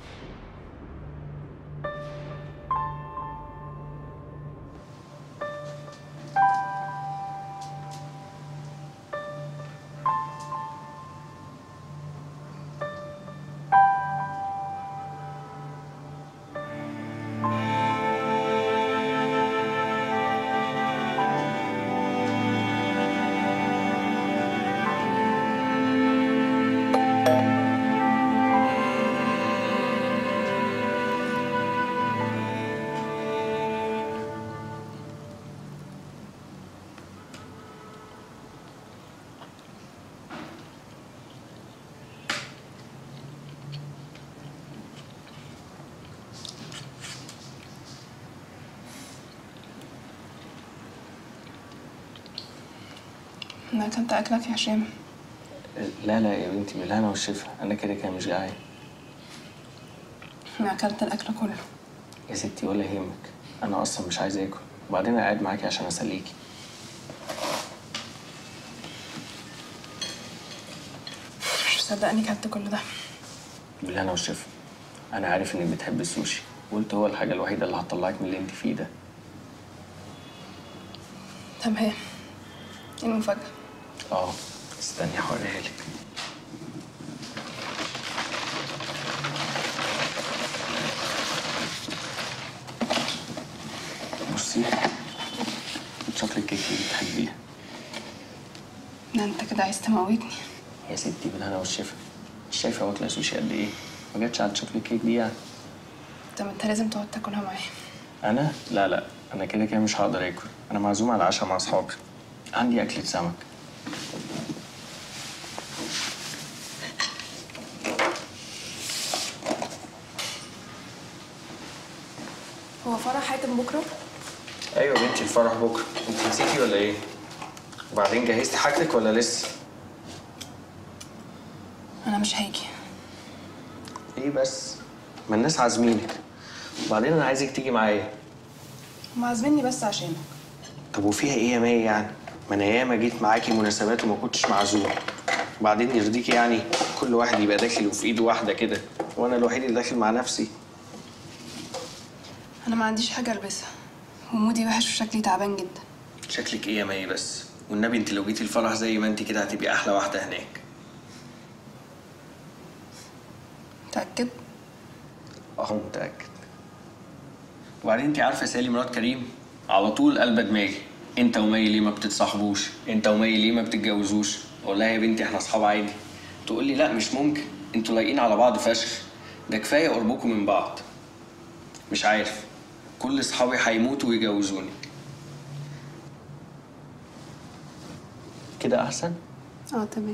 انا اكلت اكلك يا هشام لا لا يا بنتي بالهنا والشفا انا كده كده مش جعان انا اكلت الاكل كله يا ستي ولا يهمك انا اصلا مش عايز اكل وبعدين انا قاعد معاكي عشان اسليكي مش مصدقني كلت كل ده بالهنا والشفا انا عارف انك بتحبي السوشي قلت هو الحاجه الوحيده اللي هتطلعك من اللي انت فيه ده طب هي ايه المفاجأة؟ اه استني هوريها لك بصي شوكليت كيك اللي بتحبيها ده انت كده عايز تموتني يا ستي بالهنا والشفا مش شايفه واكله سوشي قد ايه ما جاتش على الشوكليت كيك دي يعني طب انت لازم تقعد تاكلها معايا انا لا لا انا كده كده مش هقدر اكل انا معزوم على العشاء مع اصحابي عندي اكله سمك هو فرح حاتم بكرة؟ ايوه بنتي الفرح بكره انت نسيتي ولا ايه وبعدين جهزتي حاجتك ولا لسه انا مش هاجي ايه بس ما الناس عازمينك وبعدين انا عايزك تيجي معايا هم عازميني بس عشانك طب وفيها ايه يا مي يعني ما انا ياما جيت معاكي مناسبات وما كنتش معزوم وبعدين يرضيكي يعني كل واحد يبقى داخل وفي ايده واحده كده وانا الوحيد اللي داخل مع نفسي انا ما عنديش حاجة البسها ومودي وحش وشكلي تعبان جدا شكلك ايه يا مي بس والنبي انت لو جيتي الفرح زي ما انت كده هتبقي احلى واحده هناك متأكد؟ اه متاكد وبعدين انت عارفه سالي مرات كريم على طول قلبه دماغي انت ومي ليه ما بتتصاحبوش انت ومي ليه ما بتتجوزوش اقول لها يا بنتي احنا اصحاب عادي تقول لي لا مش ممكن انتوا لايقين على بعض فشخ ده كفايه قربكم من بعض مش عارف كل اصحابي هيموتوا ويجوزوني كده احسن اه تمام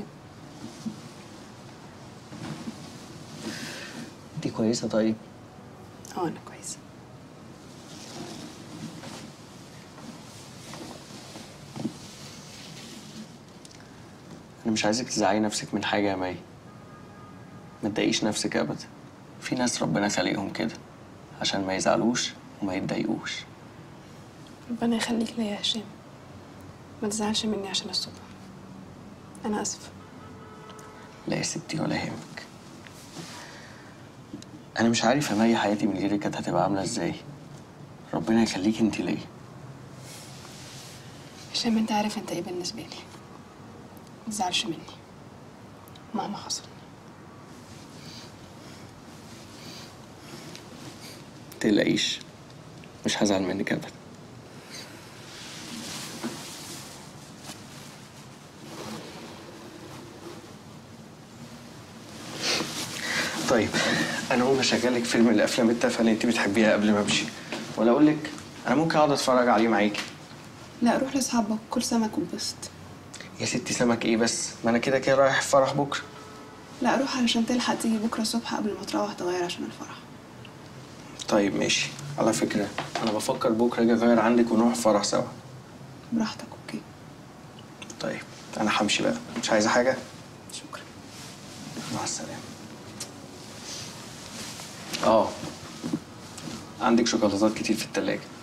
انت كويسه طيب اه انا كويسة انا مش عايزك تزعلي نفسك من حاجه يا مي ما تضايقيش نفسك ابدا في ناس ربنا خلقهم كده عشان ما يزعلوش وما يتضايقوش ربنا يخليك ليا يا هشام ما تزعلش مني عشان الصبح انا اسفة لا يا ستي ولا يهمك انا مش عارف يا مي حياتي من غيرك كانت هتبقى عامله ازاي ربنا يخليك انت ليا هشام انت عارف انت ايه بالنسبة لي ما تزعلش مني مهما حصل تقلقيش مش هزعل منك ابدا طيب انا هقوم اشغلك فيلم من الافلام التافهه اللي انت بتحبيها قبل ما امشي ولا اقول لك انا ممكن اقعد اتفرج عليه معاكي لا روح لاصحابك كل سمك وبسط يا ستي سمك ايه بس ما انا كده كده رايح فرح بكره لا روح علشان تلحق تيجي بكرة الصبح قبل ما تروح تغير عشان الفرح طيب ماشي على فكره انا بفكر بكره اجي اغير عندك ونروح فرح سوا براحتك اوكي طيب انا همشي بقى مش عايزه حاجه شكرا مع السلامه اه عندك شوكولاتات كتير في التلاجة